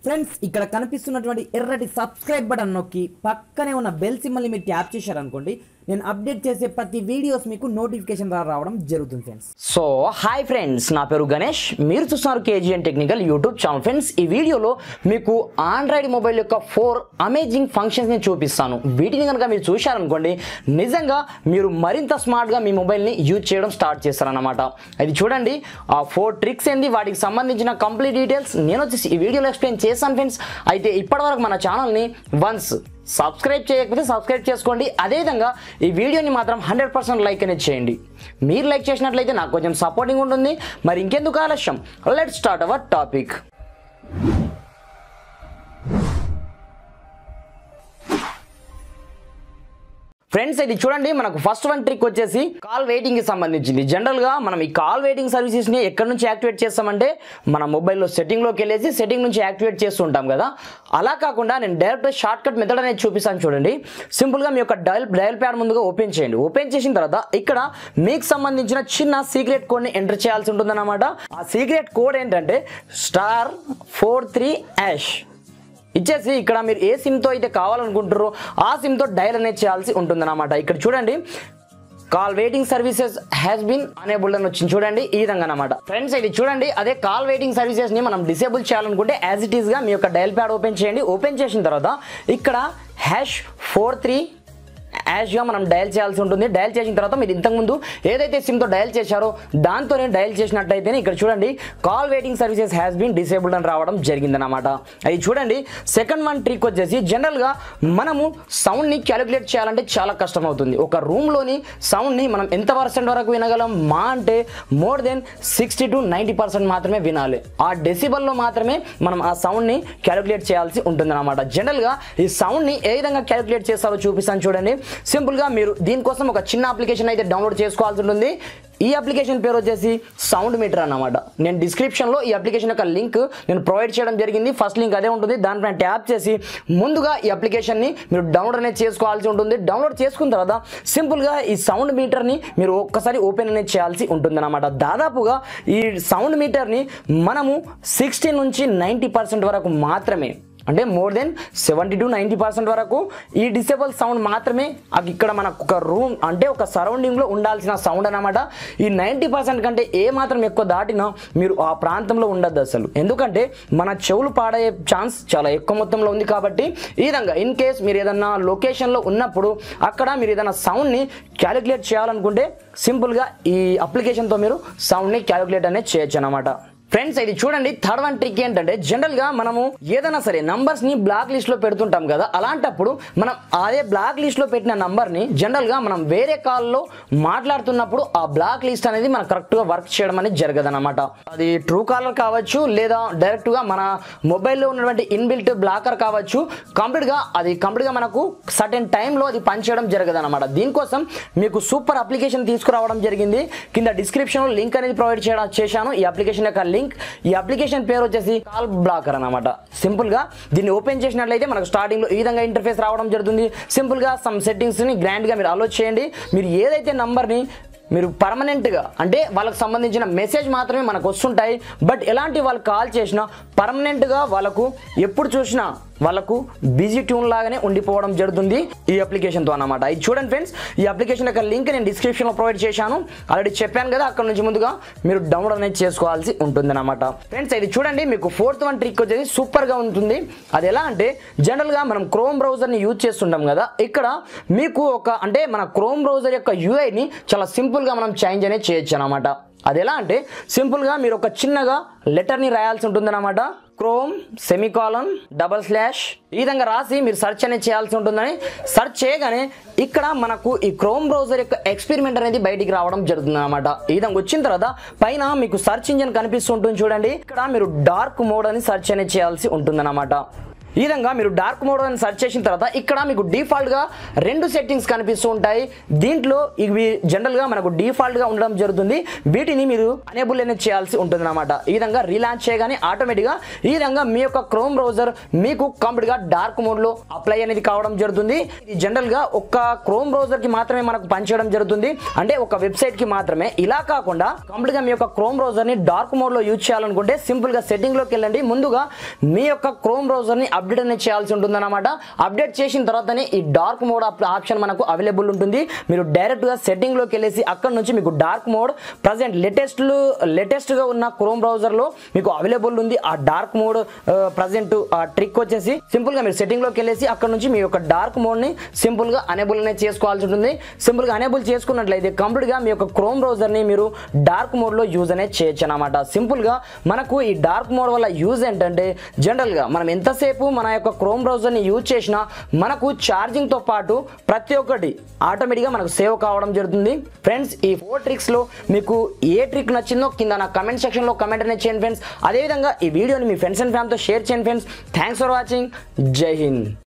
friends ఇక్కడ కనిపిస్తున్నటువంటి ఎర్రటి సబ్స్క్రైబ్ బటన్ నొక్కి పక్కనే ఉన్న బెల్ సింబల్ని మీరు ట్యాప్ చేశారనుకోండి నేను అప్డేట్ చేసే ప్రతి వీడియోస్ మీకు నోటిఫికేషన్ ద్వారా రావడం జరుగుతుంది ఫ్రెండ్స్ సో హాయ్ ఫ్రెండ్స్ నా పేరు గణేష్ మీరు చూస్తున్నారు KGN technical YouTube channel friends ఈ వీడియోలో మీకు ఆండ్రాయిడ్ మొబైల్ యొక్క ఫోర్ అమేజింగ్ ఫంక్షన్స్ని చూపిస్తాను వీటిని కనుక మీరు చూశారనుకోండి నిజంగా మీరు మరింత స్మార్ట్గా మీ మొబైల్ని యూజ్ చేయడం స్టార్ట్ చేస్తారన్నమాట అది చూడండి ఆ ఫోర్ ట్రిక్స్ ఏంది వాటికి సంబంధించిన కంప్లీట్ డీటెయిల్స్ నేను వచ్చేసి ఈ వీడియోలో ఎక్స్ప్లెయిన్ చేస్తాను ఫ్రెండ్స్ అయితే ఇప్పటివరకు మన ఛానల్ని వన్స్ సబ్స్క్రైబ్ చేయకపోతే సబ్స్క్రైబ్ చేసుకోండి అదేవిధంగా ఈ వీడియోని మాత్రం హండ్రెడ్ పర్సెంట్ లైక్ అనేది చేయండి మీరు లైక్ చేసినట్లయితే నాకు కొంచెం సపోర్టింగ్ ఉంటుంది మరి ఇంకెందుకు ఆలస్యం let start our topic friends ఇది చూడండి మనకు ఫస్ట్ వన్ ట్రిక్ వచ్చేసి కాల్ వెయిటింగ్ కి సంబంధించింది జనరల్ గా మనం ఈ కాల్ వెయిటింగ్ సర్వీసెస్ ని ఎక్కడి నుంచి యాక్టివేట్ చేస్తామంటే మన మొబైల్లో సెట్టింగ్ లోకి వెళ్ళేసి సెట్టింగ్ నుంచి యాక్టివేట్ చేస్తూ ఉంటాం కదా అలా కాకుండా నేను డైరెక్ట్ షార్ట్ కట్ మెథడ్ అనేది చూపిస్తాను చూడండి సింపుల్ గా మీ యొక్క డయల్ డయల్ ప్యాడ్ ముందుగా ఓపెన్ చేయండి ఓపెన్ చేసిన తర్వాత ఇక్కడ మీకు సంబంధించిన చిన్న సీక్రెట్ కోడ్ ని ఎంటర్ చేయాల్సి ఉంటుందన్నమాట ఆ సీక్రెట్ కోడ్ ఏంటంటే స్టార్ ఫోర్ త్రీ యాష్ ఇచ్చేసి ఇక్కడ మీరు ఏ సిమ్తో అయితే కావాలనుకుంటారో ఆ సిమ్తో డయల్ అనేది చేయాల్సి ఉంటుందన్నమాట ఇక్కడ చూడండి call waiting services has been enabled అని వచ్చింది చూడండి ఈ విధంగా అనమాట ఫ్రెండ్స్ ఇది చూడండి అదే కాల్ వెయిటింగ్ సర్వీసెస్ ని మనం డిసేబుల్ చేయాలనుకుంటే యాజ్ ఇట్ ఈస్ గా మీ యొక్క డయల్ ప్యాడ్ ఓపెన్ చేయండి ఓపెన్ చేసిన తర్వాత ఇక్కడ హ్యాష్ ఫోర్ త్రీ యాష్గా మనం డయల్ చేయాల్సి ఉంటుంది డయల్ చేసిన తర్వాత మీరు ఇంతకుముందు ఏదైతే సిమ్తో డయల్ చేశారో దాంతోనే డయల్ చేసినట్టయితేనే ఇక్కడ చూడండి call waiting services has been disabled అని రావడం జరిగిందనమాట అది చూడండి సెకండ్ వన్ ట్రిక్ వచ్చేసి జనరల్గా మనము సౌండ్ని క్యాలిక్యులేట్ చేయాలంటే చాలా కష్టం అవుతుంది ఒక రూమ్లోని సౌండ్ని మనం ఎంత పర్సెంట్ వరకు వినగలం మా అంటే more than sixty to ninety percent మాత్రమే వినాలి ఆ డెసిబల్లో మాత్రమే మనం ఆ సౌండ్ని క్యాలిక్యులేట్ చేయాల్సి ఉంటుంది అనమాట జనరల్గా ఈ సౌండ్ని ఏ విధంగా క్యాలిక్యులేట్ చేస్తారో చూపిస్తాను చూడండి సింపుల్గా మీరు దీనికోసం ఒక చిన్న అప్లికేషన్ అయితే డౌన్లోడ్ చేసుకోవాల్సి ఉంటుంది ఈ అప్లికేషన్ పేరు వచ్చేసి సౌండ్ మీటర్ అన్నమాట నేను డిస్క్రిప్షన్లో ఈ అప్లికేషన్ యొక్క లింక్ నేను ప్రొవైడ్ చేయడం జరిగింది ఫస్ట్ లింక్ అదే ఉంటుంది దానిపైన ట్యాప్ చేసి ముందుగా ఈ అప్లికేషన్ని మీరు డౌన్లోడ్ అనేది చేసుకోవాల్సి ఉంటుంది డౌన్లోడ్ చేసుకున్న తర్వాత సింపుల్గా ఈ సౌండ్ మీటర్ని మీరు ఒక్కసారి ఓపెన్ అనేది చేయాల్సి ఉంటుంది అనమాట దాదాపుగా ఈ సౌండ్ మీటర్ని మనము సిక్స్టీ నుంచి నైంటీ పర్సెంట్ వరకు మాత్రమే అంటే more than seventy to ninety percent వరకు ఈ డిసేబుల్ సౌండ్ మాత్రమే అది ఇక్కడ మనకు ఒక రూమ్ అంటే ఒక సరౌండింగ్లో ఉండాల్సిన సౌండ్ అనమాట ఈ నైంటీ పర్సెంట్ కంటే ఏ మాత్రం ఎక్కువ దాటినా మీరు ఆ ప్రాంతంలో ఉండద్దు అసలు ఎందుకంటే మన చెవులు పాడయ్యే ఛాన్స్ చాలా ఎక్కువ మొత్తంలో ఉంది కాబట్టి ఈ విధంగా ఇన్ కేస్ మీరు ఏదన్నా లొకేషన్లో ఉన్నప్పుడు అక్కడ మీరు ఏదైనా సౌండ్ని క్యాలిక్యులేట్ చేయాలనుకుంటే సింపుల్గా ఈ అప్లికేషన్తో మీరు సౌండ్ని క్యాలిక్యులేట్ అనేది చేయొచ్చు అనమాట ఫ్రెండ్స్ ఇది చూడండి థర్డ్ వన్ ట్రిక్ ఏంటంటే జనరల్ గా మనము ఏదైనా సరే నంబర్స్ ని బ్లాక్ లిస్ట్ లో పెడుతుంటాం కదా అలాంటప్పుడు మనం అదే బ్లాక్ లిస్ట్ లో పెట్టిన నంబర్ ని జనరల్ గా మనం వేరే కాల్లో మాట్లాడుతున్నప్పుడు ఆ బ్లాక్ లిస్ట్ అనేది మనకు కరెక్ట్ గా వర్క్ చేయడం అనేది జరగదు అనమాట అది ట్రూ కాలర్ కావచ్చు లేదా డైరెక్ట్ గా మన మొబైల్లో ఉన్నటువంటి ఇన్బిల్ట్ బ్లాకర్ కావచ్చు కంప్లీట్ గా అది కంప్లీట్ గా మనకు సర్టెన్ టైంలో అది పనిచేయడం జరగదు అనమాట దీనికోసం మీకు సూపర్ అప్లికేషన్ తీసుకురావడం జరిగింది కింద డిస్క్రిప్షన్ లో లింక్ అనేది ప్రొవైడ్ చేయడం చేశాను ఈ అప్లికేషన్ యొక్క లింక్ ఈ అప్లికేషన్ పేరు వచ్చేసి కాల్ బ్లాకర్ అనమాట సింపుల్ గా దీన్ని ఓపెన్ చేసినట్లయితే మనకు స్టార్టింగ్ లో ఈ విధంగా ఇంటర్ఫేస్ రావడం జరుగుతుంది సింపుల్ గా సమ్ సెట్టింగ్స్ ని గ్రాండ్ గా మీరు అలో చేయండి మీరు ఏదైతే నంబర్ ని మీరు పర్మనెంట్గా అంటే వాళ్ళకి సంబంధించిన మెసేజ్ మాత్రమే మనకు వస్తుంటాయి బట్ ఎలాంటి వాళ్ళు కాల్ చేసినా పర్మనెంట్గా వాళ్ళకు ఎప్పుడు చూసినా వాళ్ళకు బిజీ ట్యూన్ లాగానే ఉండిపోవడం జరుగుతుంది ఈ అప్లికేషన్తో అన్నమాట ఇది చూడండి ఫ్రెండ్స్ ఈ అప్లికేషన్ యొక్క లింక్ నేను డిస్క్రిప్షన్లో ప్రొవైడ్ చేశాను ఆల్రెడీ చెప్పాను కదా అక్కడ నుంచి ముందుగా మీరు డౌన్లోడ్ అనేది చేసుకోవాల్సి ఉంటుంది అనమాట ఫ్రెండ్స్ ఇది చూడండి మీకు ఫోర్త్ వన్ ట్రిక్ వచ్చేసి సూపర్గా ఉంటుంది అది ఎలా అంటే జనరల్గా మనం క్రోమ్ బ్రౌజర్ని యూజ్ చేస్తుంటాం కదా ఇక్కడ మీకు ఒక అంటే మన క్రోమ్ బ్రౌజర్ యొక్క యూఐని చాలా సింపుల్గా మనం చేంజ్ అనేది చేయొచ్చు అనమాట అది ఎలా అంటే సింపుల్గా మీరు ఒక చిన్నగా లెటర్ని రాయాల్సి ఉంటుందన్నమాట chrome semicolon double slash E విధంగా రాసి మీరు సెర్చ్ అనేది చేయాల్సి ఉంటుందని సెర్చ్ చేయగానే ఇక్కడ మనకు ఈ క్రోమ్ బ్రౌజర్ యొక్క ఎక్స్పెరిమెంట్ అనేది బయటికి రావడం జరుగుతుంది అనమాట ఈ విధంగా వచ్చిన తర్వాత పైన మీకు సెర్చ్ ఇంజిన్ కనిపిస్తుంటుంది చూడండి ఇక్కడ మీరు డార్క్ మోడ్ అని సెర్చ్ అనేది చేయాల్సి ఉంటుందన్నమాట ఈ విధంగా మీరు డార్క్ మోడ్ అని సెర్చ్ చేసిన తర్వాత ఇక్కడ మీకు డిఫాల్ట్ గా రెండు సెట్టింగ్స్ కనిపిస్తూ ఉంటాయి దీంట్లో ఇవి జనరల్ గా మనకు డిఫాల్ట్ గా ఉండడం జరుగుతుంది వీటిని మీరు అనేబుల్ అనేది చేయాల్సి ఉంటుంది అనమాట ఈ విధంగా రీలాంచ్ చేయగానే ఆటోమేటిక్ గా ఈ విధంగా మీ యొక్క క్రోమ్ బ్రౌజర్ మీకు కంప్లీట్ గా డార్క్ మోడ్ లో అప్లై అనేది కావడం జరుగుతుంది ఇది జనరల్ గా ఒక్క క్రోమ్ బ్రౌజర్ కి మాత్రమే మనకు పనిచేయడం జరుగుతుంది అంటే ఒక వెబ్సైట్ కి మాత్రమే ఇలా కాకుండా కంప్లీట్ గా మీ యొక్క క్రోమ్ బ్రౌజర్ ని డార్క్ మోడ్ లో యూజ్ చేయాలనుకుంటే సింపుల్ గా సెట్టింగ్ లోకి వెళ్ళండి ముందుగా మీ యొక్క క్రోమ్ బ్రౌజర్ ని అప్డేట్ అనేది చేయాల్సి ఉంటుంది అనమాట అప్డేట్ చేసిన తర్వాతనే ఈ డార్క్ మోడ్ ఆప్షన్ మనకు అవైలబుల్ ఉంటుంది మీరు డైరెక్ట్ గా సెట్టింగ్ లోకి వెళ్ళేసి అక్కడ నుంచి మీకు dark mode present latest latest గా ఉన్న క్రోమ్ బ్రౌజర్ లో మీకు అవైలబుల్ ఉంది ఆ డార్క్ మోడ్ ప్రజెంట్ ఆ ట్రిక్ వచ్చేసి సింపుల్ గా మీరు సెట్టింగ్ లోకి వెళ్ళేసి అక్కడ నుంచి మీ యొక్క డార్క్ మోడ్ ని సింపుల్ గా అనేబుల్ అనేది చేసుకోవాల్సి ఉంటుంది సింపుల్ గా అనేబుల్ చేసుకున్నట్లయితే కంప్లీట్ గా మీ యొక్క క్రోమ్ బ్రౌజర్ ని మీరు డార్క్ మోడ్ లో యూజ్ అనేది చేయొచ్చు అనమాట సింపుల్ గా మనకు ఈ డార్క్ మోడ్ వల్ల యూజ్ ఏంటంటే జనరల్ గా మనం ఎంతసేపు మన యొక్క క్రోమ్ బ్రౌజర్ ని యూజ్ చేసినా మనకు ఛార్జింగ్ తో పాటు ప్రతి ఒక్కటి ఆటోమేటిక్ గా మనకు సేవ్ కావడం జరుగుతుంది ఫ్రెండ్స్ ఈ ఫోర్ ట్రిక్స్ లో మీకు ఏ ట్రిక్ నచ్చిందో కింద నా కమెంట్ సెక్షన్ లో కమెంట్ అనేది చేయండి ఫ్రెండ్స్ అదేవిధంగా ఈ వీడియోని మీ ఫ్రెండ్స్ అండ్ ఫ్యామిలీతో షేర్ చేయండి ఫ్రెండ్స్ థ్యాంక్స్ ఫర్ వాచింగ్ జై హింద్